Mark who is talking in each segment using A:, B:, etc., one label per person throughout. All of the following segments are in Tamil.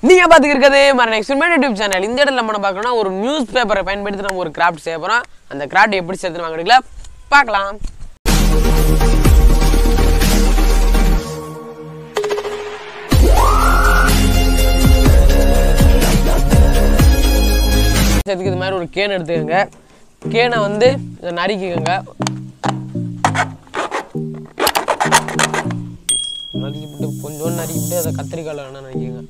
A: நீங்க பாத்துக்க இருக்கிறது மரண எக்ஸ்பெரிமெண்ட் யூடியூப் சேனல் இந்த இடத்துல நம்ம பார்க்கணும்னா ஒரு நியூஸ் பேப்பரை பயன்படுத்தி நம்ம ஒரு கிராஃப்ட் செய்ய போறோம் அந்த கிராஃப்ட் எப்படி சேர்த்து வாங்குறீங்களா பார்க்கலாம் சேர்த்துக்கு இது மாதிரி ஒரு கேன் எடுத்துக்கோங்க கேனை வந்து இதை நறுக்கிக்கோங்க நறுக்கிவிட்டு கொஞ்சோண்டு நறுக்கிவிட்டு அதை கத்திரிக்காயில் வேணா நறுக்கிங்க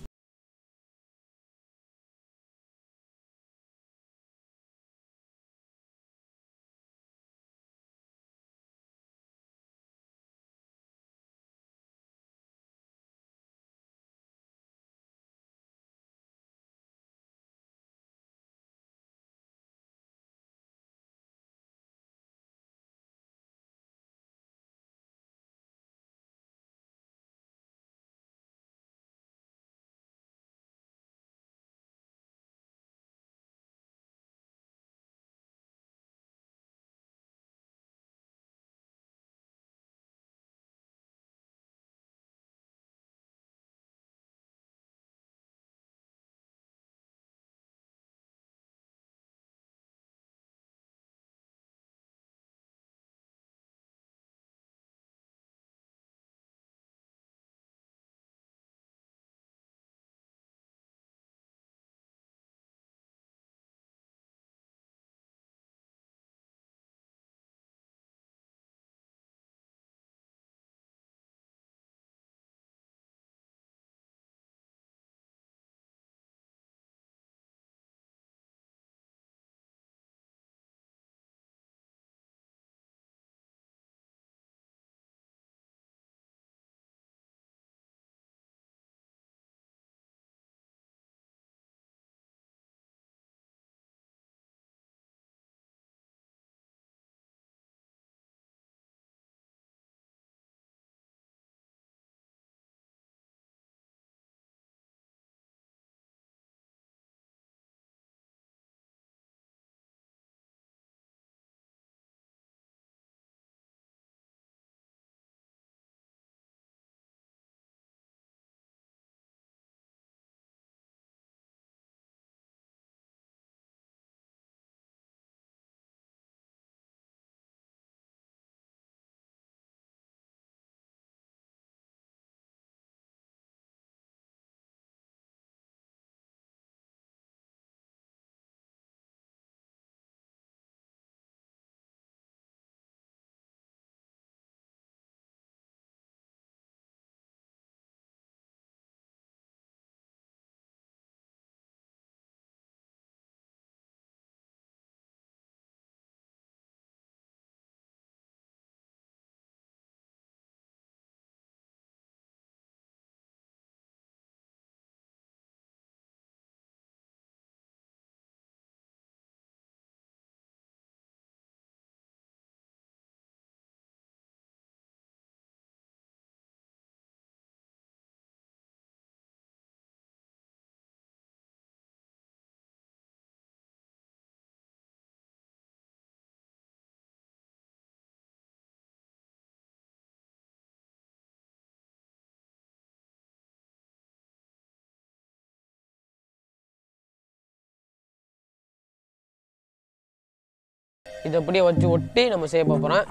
A: இதை அப்படியே வச்சு ஒட்டி நம்ம செய்ய போகிறோம்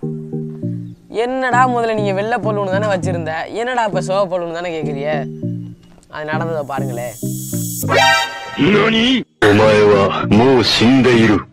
A: என்னடா முதல்ல நீங்கள் வெள்ளை பொருள்னு தானே வச்சுருந்த என்னடா இப்போ சிவ பொருள்னு தானே கேட்குறிய அது நடந்ததை பாருங்களேன்
B: 何お前はもう死んでいる。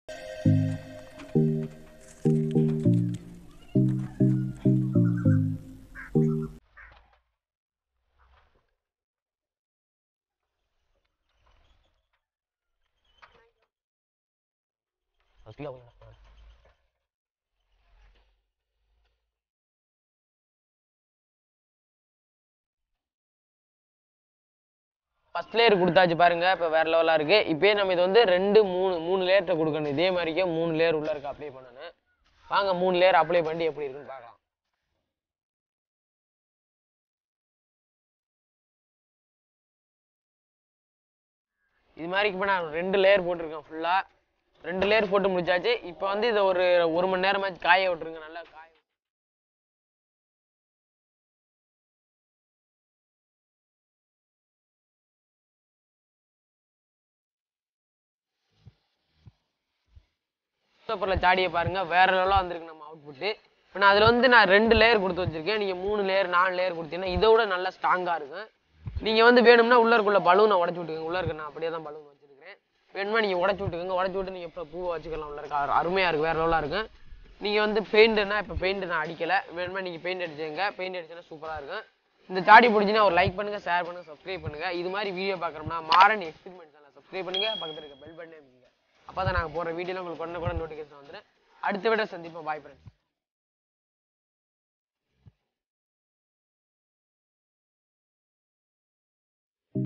A: ஃபர்ஸ்ட் லேயர் கொடுத்தாச்சு பாருங்க இப்போ வேற லெவலாக இருக்கு இப்பயே நம்ம இது வந்து ரெண்டு மூணு மூணு லேயர்கிட்ட கொடுக்கணும் இதே மாதிரிக்கே மூணு லேயர் உள்ள இருக்கு அப்ளை பண்ணணும் வாங்க மூணு லேயர் அப்ளை பண்ணி எப்படி இருக்குன்னு பார்க்கலாம் இது மாதிரி இப்போ நான் ரெண்டு லேயர் போட்டிருக்கேன் ஃபுல்லாக ரெண்டு லேயர் போட்டு முடிச்சாச்சு இப்போ வந்து இதை ஒரு ஒரு மணி நேரமாச்சு காய விட்டுருங்க நல்லா காய பேப்பரில் சாடியை பாருங்க வேற லெவலாக வந்திருக்கு நம்ம அவுட்புட்டு இப்போ நான் அதில் வந்து நான் ரெண்டு லேயர் கொடுத்து வச்சிருக்கேன் நீங்கள் மூணு லேயர் நாலு லேயர் கொடுத்தீங்கன்னா இதை விட நல்லா ஸ்ட்ராங்காக இருக்கும் நீங்கள் வந்து வேணும்னா உள்ள இருக்குள்ள பலூனை உடச்சி விட்டுக்கோங்க உள்ள இருக்க நான் அப்படியே தான் பலூன் வச்சிருக்கிறேன் வேணுமா நீங்கள் உடச்சி விட்டுக்கோங்க உடச்சி விட்டு நீங்கள் இப்போ பூவை வச்சுக்கலாம் உள்ள இருக்க அரு- அருமையாக இருக்குது வேற லெவலாக இருக்கும் நீங்கள் வந்து பெயிண்ட்னா இப்போ பெயிண்ட் நான் அடிக்கலை வேணுமா நீங்கள் பெயிண்ட் அடிச்சுங்க பெயிண்ட் அடிச்சுன்னா சூப்பராக இருக்கும் இந்த சாடி பிடிச்சினா ஒரு லைக் பண்ணுங்க ஷேர் பண்ணுங்க சப்ஸ்கிரைப் பண்ணுங்க இது மாதிரி வீடியோ பார்க்குறோம்னா மாறன் எக்ஸ்பெரிமெண்ட் சேனல் சப்ஸ்கிரைப் பண்ணுங்க பக்கத்தில் இருக்க பெல் பட்டனை அமைங்க அப்போ தான் நாங்கள் போகிற வீடியோவில் உங்களுக்கு உடனே கூட நோட்டிஃபிகேஷன் வந்துடும் அடுத்த விட சந்திப்போம் பாய் ஃப்ரெண்ட்ஸ்